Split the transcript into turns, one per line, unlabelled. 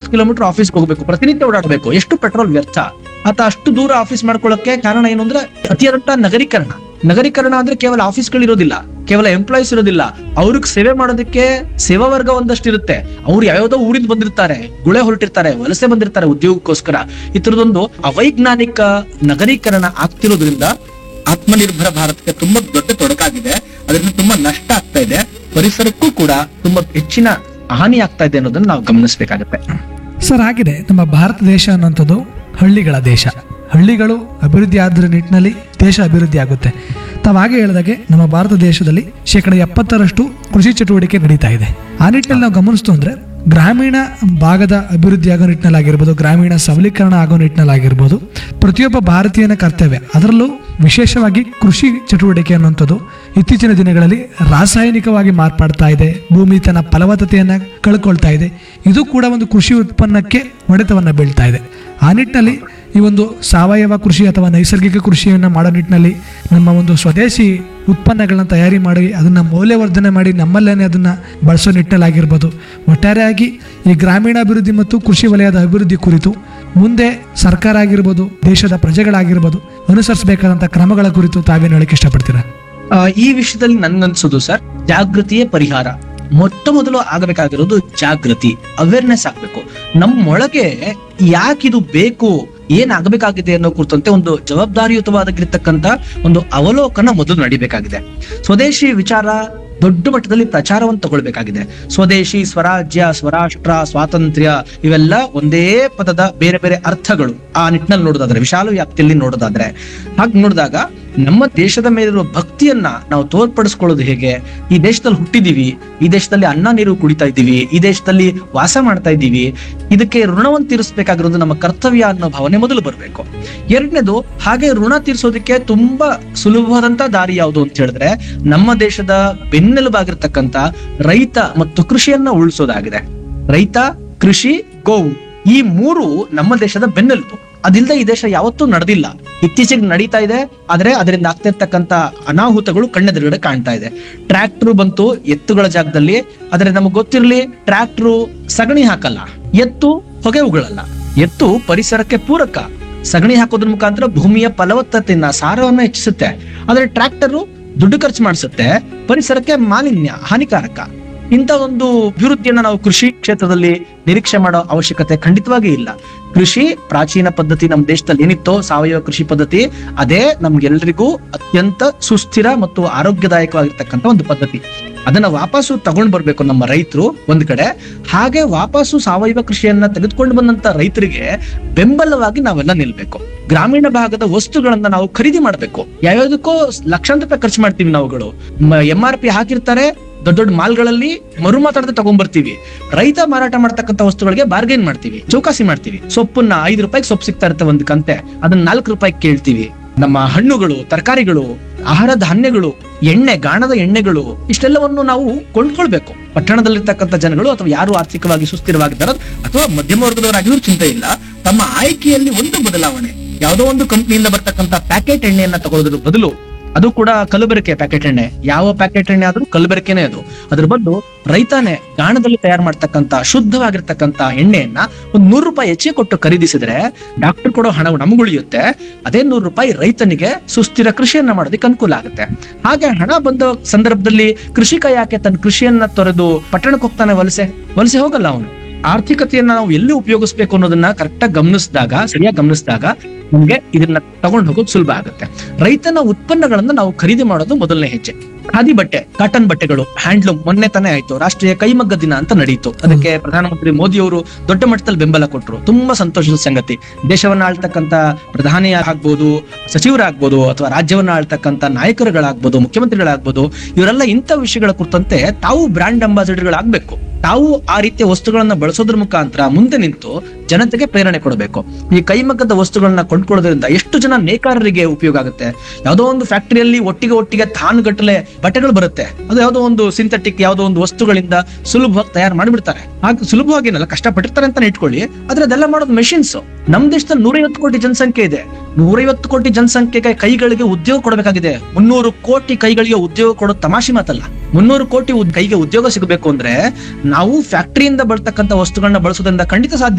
kilometre ಆಫೀಸ್ಗೆ ಹೋಗ್ಬೇಕು ಪ್ರತಿನಿತ್ಯ ಓಡಾಡಬೇಕು ಎಷ್ಟು ಪೆಟ್ರೋಲ್ ವ್ಯರ್ಥ ಆತ ಅಷ್ಟು ದೂರ ಆಫೀಸ್ ಮಾಡ್ಕೊಳ್ಳೋಕೆ ಕಾರಣ ಏನು ಅಂದ್ರೆ ಅತಿಯಾದಂತ ನಗರೀಕರಣ ನಗರೀಕರಣ ಅಂದ್ರೆ ಕೇವಲ ಆಫೀಸ್ಗಳು ಇರೋದಿಲ್ಲ ಕೇವಲ ಎಂಪ್ಲಾಯೀಸ್ ಇರೋದಿಲ್ಲ ಅವ್ರಿಗೆ ಸೇವೆ ಮಾಡೋದಕ್ಕೆ ಸೇವಾ ವರ್ಗ ಒಂದಷ್ಟು ಇರುತ್ತೆ ಅವ್ರು ಯಾವ್ಯಾವ್ದೋ ಊರಿಂದ ಬಂದಿರ್ತಾರೆ ಗುಳೆ ಹೊರಟಿರ್ತಾರೆ ವಲಸೆ ಬಂದಿರ್ತಾರೆ ಉದ್ಯೋಗಕ್ಕೋಸ್ಕರ ಈ ತರದೊಂದು ಅವೈಜ್ಞಾನಿಕ ನಗರೀಕರಣ ಆಗ್ತಿರೋದ್ರಿಂದ ಆತ್ಮನಿರ್ಭರ ಭಾರತಕ್ಕೆ ತುಂಬಾ ದೊಡ್ಡ ತೊಡಕಾಗಿದೆ ಅದರಿಂದ ತುಂಬಾ ನಷ್ಟ ಆಗ್ತಾ ಇದೆ ಪರಿಸರಕ್ಕೂ ಕೂಡ ತುಂಬಾ ಹೆಚ್ಚಿನ ಹಾನಿ ಆಗ್ತಾ ಇದೆ ಅನ್ನೋದನ್ನ ನಾವು ಗಮನಿಸಬೇಕಾಗತ್ತೆ
ಸರ್ ಹಾಗಿದೆ ನಮ್ಮ ಭಾರತ ದೇಶ ಅನ್ನೋಂಥದ್ದು ಹಳ್ಳಿಗಳ ದೇಶ ಹಳ್ಳಿಗಳು ಅಭಿವೃದ್ಧಿ ಆದ್ರ ನಿಟ್ಟಿನಲ್ಲಿ ದೇಶ ಅಭಿವೃದ್ಧಿ ಆಗುತ್ತೆ ತಾವು ಹಾಗೆ ಹೇಳಿದಾಗೆ ನಮ್ಮ ಭಾರತ ದೇಶದಲ್ಲಿ ಶೇಕಡ ಎಪ್ಪತ್ತರಷ್ಟು ಕೃಷಿ ಚಟುವಟಿಕೆ ನಡೀತಾ ಇದೆ ಆ ನಿಟ್ಟಿನಲ್ಲಿ ನಾವು ಗಮನಿಸ್ತು ಅಂದ್ರೆ ಗ್ರಾಮೀಣ ಭಾಗದ ಅಭಿವೃದ್ಧಿ ಆಗೋ ನಿಟ್ಟಿನಲ್ಲಾಗಿರ್ಬೋದು ಗ್ರಾಮೀಣ ಸಬಲೀಕರಣ ಆಗೋ ನಿಟ್ಟಿನಲ್ಲಾಗಿರ್ಬೋದು ಪ್ರತಿಯೊಬ್ಬ ಭಾರತೀಯನ ಕರ್ತವ್ಯ ಅದರಲ್ಲೂ ವಿಶೇಷವಾಗಿ ಕೃಷಿ ಚಟುವಟಿಕೆ ಅನ್ನುವಂಥದ್ದು ಇತ್ತೀಚಿನ ದಿನಗಳಲ್ಲಿ ರಾಸಾಯನಿಕವಾಗಿ ಮಾರ್ಪಾಡ್ತಾ ಇದೆ ಭೂಮಿ ತನ್ನ ಫಲವತ್ತತೆಯನ್ನ ಕಳ್ಕೊಳ್ತಾ ಇದೆ ಇದು ಕೂಡ ಒಂದು ಕೃಷಿ ಉತ್ಪನ್ನಕ್ಕೆ ಹೊಡೆತವನ್ನ ಬೀಳ್ತಾ ಇದೆ ಆ ನಿಟ್ಟಿನಲ್ಲಿ ಈ ಒಂದು ಸಾವಯವ ಕೃಷಿ ಅಥವಾ ನೈಸರ್ಗಿಕ ಕೃಷಿಯನ್ನು ಮಾಡೋ ನಿಟ್ಟಿನಲ್ಲಿ ನಮ್ಮ ಒಂದು ಸ್ವದೇಶಿ ಉತ್ಪನ್ನಗಳನ್ನ ತಯಾರಿ ಮಾಡಿ ಅದನ್ನ ಮೌಲ್ಯವರ್ಧನೆ ಮಾಡಿ ನಮ್ಮಲ್ಲೇ ಅದನ್ನ ಬಳಸೋ ನಿಟ್ಟಿನಲ್ಲಾಗಿರ್ಬೋದು ಒಟ್ಟಾರೆಯಾಗಿ ಈ ಗ್ರಾಮೀಣಾಭಿವೃದ್ಧಿ ಮತ್ತು ಕೃಷಿ ವಲಯದ ಅಭಿವೃದ್ಧಿ ಕುರಿತು ಮುಂದೆ ಸರ್ಕಾರ ಆಗಿರ್ಬೋದು ದೇಶದ ಪ್ರಜೆಗಳಾಗಿರ್ಬೋದು ಅನುಸರಿಸಬೇಕಾದಂಥ ಕ್ರಮಗಳ ಕುರಿತು ತಾವೇನು ಹೇಳಕ್ಕೆ ಇಷ್ಟಪಡ್ತೀರಾ
ಆ, ಈ ವಿಷಯದಲ್ಲಿ ನನ್ಗನ್ಸೋದು ಸರ್ ಜಾಗೃತಿಯೇ ಪರಿಹಾರ ಮೊಟ್ಟ ಮೊದಲು ಆಗಬೇಕಾಗಿರೋದು ಜಾಗೃತಿ ಅವೇರ್ನೆಸ್ ಆಗ್ಬೇಕು ನಮ್ಮೊಳಗೆ ಯಾಕಿದು ಬೇಕು ಏನ್ ಆಗಬೇಕಾಗಿದೆ ಅನ್ನೋ ಕುರಿತಂತೆ ಒಂದು ಜವಾಬ್ದಾರಿಯುತವಾಗಿರ್ತಕ್ಕಂತ ಒಂದು ಅವಲೋಕನ ಮೊದಲು ನಡಿಬೇಕಾಗಿದೆ ಸ್ವದೇಶಿ ವಿಚಾರ ದೊಡ್ಡ ಮಟ್ಟದಲ್ಲಿ ಪ್ರಚಾರವನ್ನು ತಗೊಳ್ಬೇಕಾಗಿದೆ ಸ್ವದೇಶಿ ಸ್ವರಾಜ್ಯ ಸ್ವರಾಷ್ಟ್ರ ಸ್ವಾತಂತ್ರ್ಯ ಇವೆಲ್ಲ ಒಂದೇ ಪದದ ಬೇರೆ ಬೇರೆ ಅರ್ಥಗಳು ಆ ನಿಟ್ಟಿನಲ್ಲಿ ನೋಡೋದಾದ್ರೆ ವಿಶಾಲ ವ್ಯಾಪ್ತಿಯಲ್ಲಿ ನೋಡೋದಾದ್ರೆ ಹಾಗೆ ನೋಡಿದಾಗ ನಮ್ಮ ದೇಶದ ಮೇಲಿರುವ ಭಕ್ತಿಯನ್ನ ನಾವು ತೋರ್ಪಡಿಸ್ಕೊಳ್ಳೋದು ಹೇಗೆ ಈ ದೇಶದಲ್ಲಿ ಹುಟ್ಟಿದೀವಿ ಈ ದೇಶದಲ್ಲಿ ಅನ್ನ ನೀರು ಕುಡಿತಾ ಇದ್ದೀವಿ ಈ ದೇಶದಲ್ಲಿ ವಾಸ ಮಾಡ್ತಾ ಇದ್ದೀವಿ ಇದಕ್ಕೆ ಋಣವನ್ನು ತೀರಿಸಬೇಕಾಗಿರೋದು ನಮ್ಮ ಕರ್ತವ್ಯ ಅನ್ನೋ ಭಾವನೆ ಮೊದಲು ಬರಬೇಕು ಎರಡನೇದು ಹಾಗೆ ಋಣ ತೀರಿಸೋದಕ್ಕೆ ತುಂಬಾ ಸುಲಭವಾದಂತ ದಾರಿ ಯಾವುದು ಅಂತ ಹೇಳಿದ್ರೆ ನಮ್ಮ ದೇಶದ ಬೆನ್ನೆಲುಬಾಗಿರ್ತಕ್ಕಂತ ರೈತ ಮತ್ತು ಕೃಷಿಯನ್ನ ಉಳಿಸೋದಾಗಿದೆ ರೈತ ಕೃಷಿ ಗೋವು ಈ ಮೂರು ನಮ್ಮ ದೇಶದ ಬೆನ್ನೆಲುಬು ಅದಿಲ್ಲದೆ ಈ ದೇಶ ಯಾವತ್ತೂ ನಡೆದಿಲ್ಲ ಇತ್ತೀಚೆಗೆ ನಡೀತಾ ಇದೆ ಆದ್ರೆ ಅದರಿಂದ ಆಗ್ತಿರ್ತಕ್ಕಂತ ಅನಾಹುತಗಳು ಕಣ್ಣೆದುರುಗಡೆ ಕಾಣ್ತಾ ಇದೆ ಟ್ರ್ಯಾಕ್ಟರ್ ಬಂತು ಎತ್ತುಗಳ ಜಾಗದಲ್ಲಿ ಆದ್ರೆ ನಮಗ್ ಗೊತ್ತಿರ್ಲಿ ಟ್ರ್ಯಾಕ್ಟರ್ ಸಗಣಿ ಹಾಕಲ್ಲ ಎತ್ತು ಹೊಗೆ ಉಗಳಲ್ಲ ಎತ್ತು ಪರಿಸರಕ್ಕೆ ಪೂರಕ ಸಗಣಿ ಹಾಕೋದ್ರ ಮುಖಾಂತರ ಭೂಮಿಯ ಫಲವತ್ತತೆಯನ್ನ ಸಾರವನ್ನ ಹೆಚ್ಚಿಸುತ್ತೆ ಆದ್ರೆ ಟ್ರ್ಯಾಕ್ಟರ್ ದುಡ್ಡು ಖರ್ಚು ಮಾಡಿಸುತ್ತೆ ಪರಿಸರಕ್ಕೆ ಮಾಲಿನ್ಯ ಹಾನಿಕಾರಕ ಇಂಥ ಒಂದು ಅಭಿವೃದ್ಧಿಯನ್ನ ನಾವು ಕೃಷಿ ಕ್ಷೇತ್ರದಲ್ಲಿ ನಿರೀಕ್ಷೆ ಮಾಡೋ ಅವಶ್ಯಕತೆ ಖಂಡಿತವಾಗಿ ಇಲ್ಲ ಕೃಷಿ ಪ್ರಾಚೀನ ಪದ್ಧತಿ ನಮ್ಮ ದೇಶದಲ್ಲಿ ಏನಿತ್ತೋ ಸಾವಯವ ಕೃಷಿ ಪದ್ಧತಿ ಅದೇ ನಮ್ಗೆಲ್ರಿಗೂ ಅತ್ಯಂತ ಸುಸ್ಥಿರ ಮತ್ತು ಆರೋಗ್ಯದಾಯಕವಾಗಿರ್ತಕ್ಕಂಥ ಒಂದು ಪದ್ಧತಿ ಅದನ್ನ ವಾಪಸ್ಸು ತಗೊಂಡ್ ಬರ್ಬೇಕು ನಮ್ಮ ರೈತರು ಒಂದ್ ಕಡೆ ಹಾಗೆ ವಾಪಸ್ಸು ಸಾವಯವ ಕೃಷಿಯನ್ನ ತೆಗೆದುಕೊಂಡು ಬಂದಂತ ರೈತರಿಗೆ ಬೆಂಬಲವಾಗಿ ನಾವೆಲ್ಲ ನಿಲ್ಬೇಕು ಗ್ರಾಮೀಣ ಭಾಗದ ವಸ್ತುಗಳನ್ನ ನಾವು ಖರೀದಿ ಮಾಡ್ಬೇಕು ಯಾವ್ಯಾವ್ದಕ್ಕೋ ಲಕ್ಷಾಂತರ ರೂಪಾಯಿ ಖರ್ಚು ಮಾಡ್ತೀವಿ ನಾವುಗಳು ಎಂ ಆರ್ ಪಿ ಹಾಕಿರ್ತಾರೆ ದೊಡ್ಡ ದೊಡ್ಡ ಮಾಲ್ಗಳಲ್ಲಿ ಮರು ಮಾತಾಡದೆ ತಗೊಂಡ್ಬರ್ತೀವಿ ರೈತ ಮಾರಾಟ ಮಾಡ್ತಕ್ಕಂಥ ವಸ್ತುಗಳಿಗೆ ಬಾರ್ಗೇನ್ ಮಾಡ್ತೀವಿ ಚೌಕಾಸಿ ಮಾಡ್ತೀವಿ ಸೊಪ್ಪನ್ನ ಐದು ರೂಪಾಯಿಗೆ ಸೊಪ್ಪು ಸಿಗ್ತಾ ಇರುತ್ತೆ ಒಂದು ಕಂತೆ ಅದನ್ನ ನಾಲ್ಕು ರೂಪಾಯಿ ಕೇಳ್ತೀವಿ ನಮ್ಮ ಹಣ್ಣುಗಳು ತರಕಾರಿಗಳು ಆಹಾರ ಧಾನ್ಯಗಳು ಎಣ್ಣೆ ಗಾಣದ ಎಣ್ಣೆಗಳು ಇಷ್ಟೆಲ್ಲವನ್ನು ನಾವು ಕೊಂಡ್ಕೊಳ್ಬೇಕು ಪಟ್ಟಣದಲ್ಲಿರ್ತಕ್ಕಂಥ ಜನಗಳು ಅಥವಾ ಯಾರು ಆರ್ಥಿಕವಾಗಿ ಸುಸ್ಥಿರವಾಗಿದ್ದಾರೋ ಅಥವಾ ಮಧ್ಯಮ ವರ್ಗದವರಾಗಿದ್ರು ಚಿಂತೆ ಇಲ್ಲ ತಮ್ಮ ಆಯ್ಕೆಯಲ್ಲಿ ಒಂದು ಬದಲಾವಣೆ ಯಾವುದೋ ಒಂದು ಕಂಪ್ನಿಯಿಂದ ಬರ್ತಕ್ಕಂಥ ಪ್ಯಾಕೆಟ್ ಎಣ್ಣೆಯನ್ನ ತಗೊಳ್ಳೋದ್ರ ಬದಲು ಅದು ಕೂಡ ಕಲಬೆರಕೆ ಪ್ಯಾಕೆಟ್ ಎಣ್ಣೆ ಯಾವ ಪ್ಯಾಕೆಟ್ ಎಣ್ಣೆ ಆದ್ರೂ ಕಲಬೆರಕೆನೇ ಅದು ಅದ್ರ ಬದಲು ರೈತಾನೆ ಗಾಣದಲ್ಲಿ ತಯಾರು ಮಾಡ್ತಕ್ಕಂತ ಶುದ್ಧವಾಗಿರ್ತಕ್ಕಂತ ಎಣ್ಣೆಯನ್ನ ಒಂದ್ ನೂರು ರೂಪಾಯಿ ಹೆಚ್ಚಿಗೆ ಕೊಟ್ಟು ಖರೀದಿಸಿದ್ರೆ ಡಾಕ್ಟರ್ ಕೊಡೋ ಹಣ ನಮಗ್ ಉಳಿಯುತ್ತೆ ಅದೇ ನೂರು ರೂಪಾಯಿ ರೈತನಿಗೆ ಸುಸ್ಥಿರ ಕೃಷಿಯನ್ನ ಮಾಡೋದಕ್ಕೆ ಅನುಕೂಲ ಆಗುತ್ತೆ ಹಾಗೆ ಹಣ ಬಂದ ಸಂದರ್ಭದಲ್ಲಿ ಕೃಷಿಕ ಯಾಕೆ ತನ್ನ ಕೃಷಿಯನ್ನ ತೊರೆದು ಪಟ್ಟಣಕ್ಕೆ ಹೋಗ್ತಾನೆ ವಲಸೆ ವಲಸೆ ಹೋಗಲ್ಲ ಅವನು ಆರ್ಥಿಕತೆಯನ್ನ ನಾವು ಎಲ್ಲಿ ಉಪಯೋಗಿಸ್ಬೇಕು ಅನ್ನೋದನ್ನ ಕರೆಕ್ಟಾಗಿ ಗಮನಿಸಿದಾಗ ಸರಿಯಾಗಿ ಗಮನಿಸಿದಾಗ ನಮ್ಗೆ ಇದನ್ನ ತಗೊಂಡು ಹೋಗೋದು ಸುಲಭ ಆಗುತ್ತೆ ರೈತನ ಉತ್ಪನ್ನಗಳನ್ನ ನಾವು ಖರೀದಿ ಮಾಡೋದು ಮೊದಲನೇ ಹೆಜ್ಜೆ ಖಾದಿ ಬಟ್ಟೆ ಕಾಟನ್ ಬಟ್ಟೆಗಳು ಹ್ಯಾಂಡ್ಲೂಮ್ ಮೊನ್ನೆ ತಾನೇ ಆಯ್ತು ರಾಷ್ಟ್ರೀಯ ಕೈಮಗ್ಗ ದಿನ ಅಂತ ನಡೀತು ಅದಕ್ಕೆ ಪ್ರಧಾನಮಂತ್ರಿ ಮೋದಿ ಅವರು ದೊಡ್ಡ ಮಟ್ಟದಲ್ಲಿ ಬೆಂಬಲ ಕೊಟ್ಟರು ತುಂಬಾ ಸಂತೋಷದ ಸಂಗತಿ ದೇಶವನ್ನ ಆಳ್ತಕ್ಕಂತ ಪ್ರಧಾನಿ ಆಗ್ಬೋದು ಸಚಿವರಾಗ್ಬೋದು ಅಥವಾ ರಾಜ್ಯವನ್ನ ಆಳ್ತಕ್ಕಂತ ನಾಯಕರುಗಳಾಗ್ಬೋದು ಮುಖ್ಯಮಂತ್ರಿಗಳಾಗ್ಬೋದು ಇವರೆಲ್ಲ ಇಂಥ ವಿಷಯಗಳ ಕುರಿತಂತೆ ತಾವು ಬ್ರಾಂಡ್ ಅಂಬಾಸಿಡರ್ಗಳಾಗ್ಬೇಕು ತಾವು ಆ ರೀತಿಯ ವಸ್ತುಗಳನ್ನ ಬಳಸೋದ್ರ ಮುಖಾಂತರ ಮುಂದೆ ನಿಂತು ಜನತೆಗೆ ಪ್ರೇರಣೆ ಕೊಡಬೇಕು ಈ ಕೈಮಗ್ಗದ ವಸ್ತುಗಳನ್ನ ಕೊಂಡ್ಕೊಳ್ಳೋದ್ರಿಂದ ಎಷ್ಟು ಜನ ನೇಕಾರರಿಗೆ ಉಪಯೋಗ ಆಗುತ್ತೆ ಯಾವುದೋ ಒಂದು ಫ್ಯಾಕ್ಟರಿಯಲ್ಲಿ ಒಟ್ಟಿಗೆ ಒಟ್ಟಿಗೆ ತಾನುಗಟ್ಟಲೆ ಬಟ್ಟೆಗಳು ಬರುತ್ತೆ ಅದು ಯಾವುದೋ ಒಂದು ಸಿಂಥೆಟಿಕ್ ಯಾವುದೋ ಒಂದು ವಸ್ತುಗಳಿಂದ ಸುಲಭವಾಗಿ ತಯಾರು ಮಾಡಿಬಿಡ್ತಾರೆ ಹಾಗೆ ಸುಲಭವಾಗಿ ಏನಲ್ಲ ಕಷ್ಟಪಟ್ಟಿರ್ತಾರೆ ಅಂತಾನೆ ಇಟ್ಕೊಳ್ಳಿ ಆದ್ರೆ ಅದೆಲ್ಲ ಮಾಡೋದು ಮೆಷಿನ್ಸ್ ನಮ್ ದೇಶದಲ್ಲಿ ನೂರೈವತ್ತು ಕೋಟಿ ಜನಸಂಖ್ಯೆ ಇದೆ ನೂರೈವತ್ತು ಕೋಟಿ ಜನಸಂಖ್ಯೆಗೆ ಕೈಗಳಿಗೆ ಉದ್ಯೋಗ ಕೊಡಬೇಕಾಗಿದೆ ಮುನ್ನೂರು ಕೋಟಿ ಕೈಗಳಿಗೆ ಉದ್ಯೋಗ ಕೊಡೋದು ತಮಾಷೆ ಮಾತಲ್ಲ ಮುನ್ನೂರು ಕೋಟಿ ಉದ್- ಕೈಗೆ ಉದ್ಯೋಗ ಸಿಗಬೇಕು ಅಂದ್ರೆ ನಾವು ಫ್ಯಾಕ್ಟರಿಯಿಂದ ಬರ್ತಕ್ಕಂಥ ವಸ್ತುಗಳನ್ನ ಬಳಸೋದ್ರಿಂದ ಖಂಡಿತ ಸಾಧ್ಯ